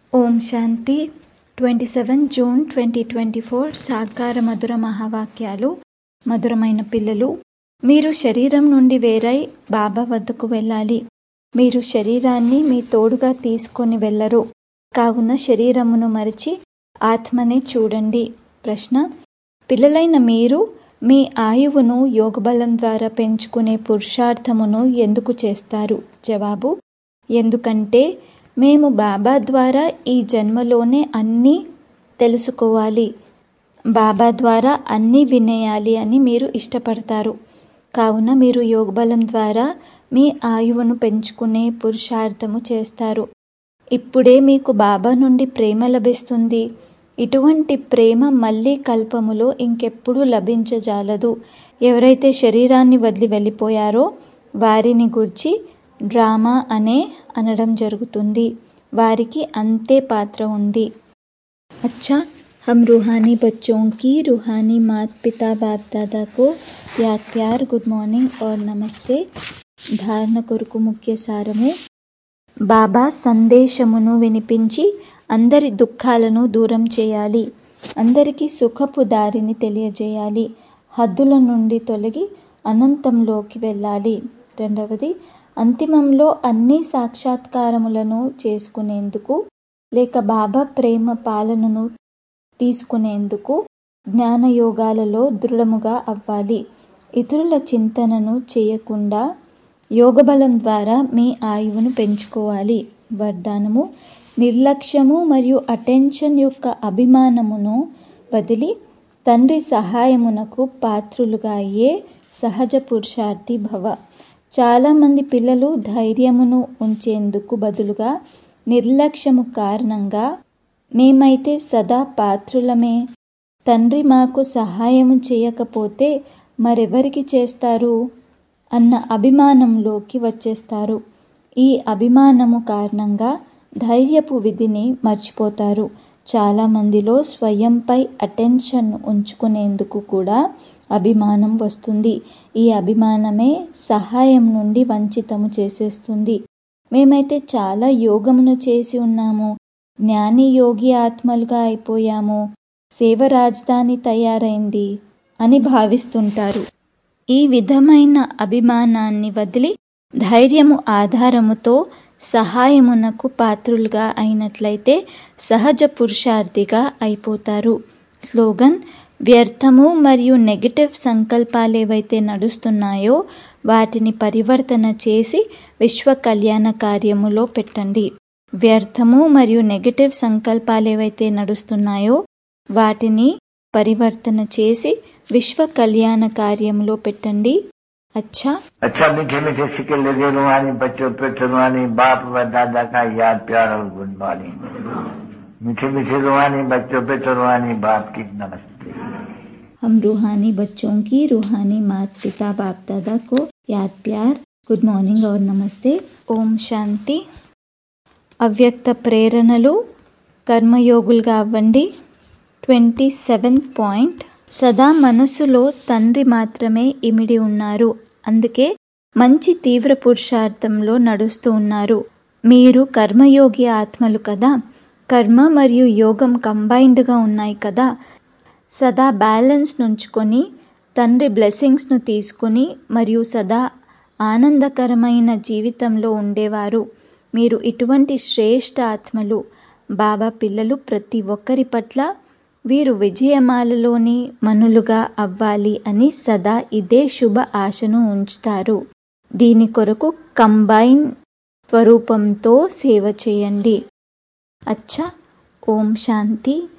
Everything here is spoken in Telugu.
ఓం Shanti twenty seven June twenty twenty four సాకార మధుర మహావాక్యాలు మధురమైన పిల్లలు మీరు శరీరం నుండి వేరై బాబా వద్దకు వెళ్ళాలి మీరు శరీరాన్ని మీ తోడుగా తీసుకొని వెళ్ళరు కావున శరీరమును మరిచి ఆత్మనే చూడండి ప్రశ్న పిల్లలైన మీరు మీ ఆయువును యోగబలం ద్వారా పెంచుకునే పురుషార్థమును ఎందుకు చేస్తారు జవాబు ఎందుకంటే మేము బాబా ద్వారా ఈ జన్మలోనే అన్నీ తెలుసుకోవాలి బాబా ద్వారా అన్నీ వినేయాలి అని మీరు ఇష్టపడతారు కావున మీరు యోగబలం ద్వారా మీ ఆయువును పెంచుకునే పురుషార్థము చేస్తారు ఇప్పుడే మీకు బాబా నుండి ప్రేమ లభిస్తుంది ఇటువంటి ప్రేమ మళ్ళీ కల్పములో ఇంకెప్పుడు లభించజాలదు ఎవరైతే శరీరాన్ని వదిలి వెళ్ళిపోయారో వారిని గురించి డ్రామా అనే అనడం జరుగుతుంది వారికి అంతే పాత్ర ఉంది అచ్చా हम रूहानी बच्चों की रूहानी मात पिता बाप दादा को याद प्यार गुड మార్నింగ్ और నమస్తే ధారణ కొరకు ముఖ్య సారము బాబా సందేశమును వినిపించి అందరి దుఃఖాలను దూరం చేయాలి అందరికీ సుఖపు దారిని తెలియజేయాలి హద్దుల నుండి తొలగి అనంతంలోకి వెళ్ళాలి రెండవది అంతిమంలో అన్ని సాక్షాత్కారములను చేసుకునేందుకు లేక బాబా ప్రేమ పాలనను తీసుకునేందుకు జ్ఞానయోగాలలో దృఢముగా అవ్వాలి ఇతరుల చింతనను చేయకుండా యోగబలం ద్వారా మీ ఆయువును పెంచుకోవాలి వరదానము నిర్లక్ష్యము మరియు అటెన్షన్ యొక్క అభిమానమును వదిలి తండ్రి సహాయమునకు పాత్రులుగా అయ్యే సహజ పురుషార్థి భవ చాలామంది పిల్లలు ధైర్యమును ఉంచేందుకు బదులుగా నిర్లక్ష్యము కారణంగా మేమైతే సదా పాత్రులమే తండ్రి మాకు సహాయం చేయకపోతే మరెవరికి చేస్తారు అన్న అభిమానంలోకి వచ్చేస్తారు ఈ అభిమానము కారణంగా ధైర్యపు విధిని మర్చిపోతారు చాలామందిలో స్వయంపై అటెన్షన్ ఉంచుకునేందుకు కూడా అభిమానం వస్తుంది ఈ అభిమానమే సహాయం నుండి వంచితము చేసేస్తుంది మేమైతే చాలా యోగమును చేసి ఉన్నాము జ్ఞాని యోగి ఆత్మలుగా అయిపోయాము సేవ రాజధాని తయారైంది అని భావిస్తుంటారు ఈ విధమైన అభిమానాన్ని వదిలి ధైర్యము ఆధారముతో సహాయమునకు పాత్రులుగా అయినట్లయితే సహజ పురుషార్థిగా అయిపోతారు స్లోగన్ వ్యర్థము మరియు నెగటివ్ సంకల్పాలు ఏవైతే నడుస్తున్నాయో వాటిని పరివర్తన చేసి విశ్వ కళ్యాణ కార్యములో పెట్టండి వ్యర్థము మరియు నెగటివ్ సంకల్పాలు ఏవైతే నడుస్తున్నాయో వాటిని పరివర్తన చేసి విశ్వ కళ్యాణ కార్యంలో పెట్టండి अच्छा अच्छा मीठे मीठे सिक्के लगे रुहानी बच्चों पे रुहानी बाप व दादा का याद प्यार और गुड मॉर्निंग मीठे मीठे रुहानी बच्चों पे रुहानी बाप की नमस्ते हम रूहानी बच्चों की रूहानी मात पिता बाप दादा को याद प्यार గుడ్ మార్నింగ్ और నమస్తే ఓం శాంతి అవ్యక్త ప్రేరణలు కర్మయోగులుగా అవ్వండి ట్వంటీ సెవెన్ పాయింట్ సదా మనసులో తండ్రి మాత్రమే ఇమిడి ఉన్నారు అందుకే మంచి తీవ్ర పురుషార్థంలో నడుస్తూ ఉన్నారు మీరు కర్మయోగి ఆత్మలు కదా కర్మ మరియు యోగం కంబైన్డ్గా ఉన్నాయి కదా సదా బ్యాలెన్స్ నుంచుకొని తండ్రి బ్లెస్సింగ్స్ను తీసుకుని మరియు సదా ఆనందకరమైన జీవితంలో ఉండేవారు మీరు ఇటువంటి శ్రేష్ఠ ఆత్మలు బాబా పిల్లలు ప్రతి ఒక్కరి పట్ల వీరు విజయమాలలోని మనులుగా అవ్వాలి అని సదా ఇదే శుభ ఆశను ఉంచుతారు దీని కొరకు కంబైన్ స్వరూపంతో సేవ చేయండి అచ్చా ఓం శాంతి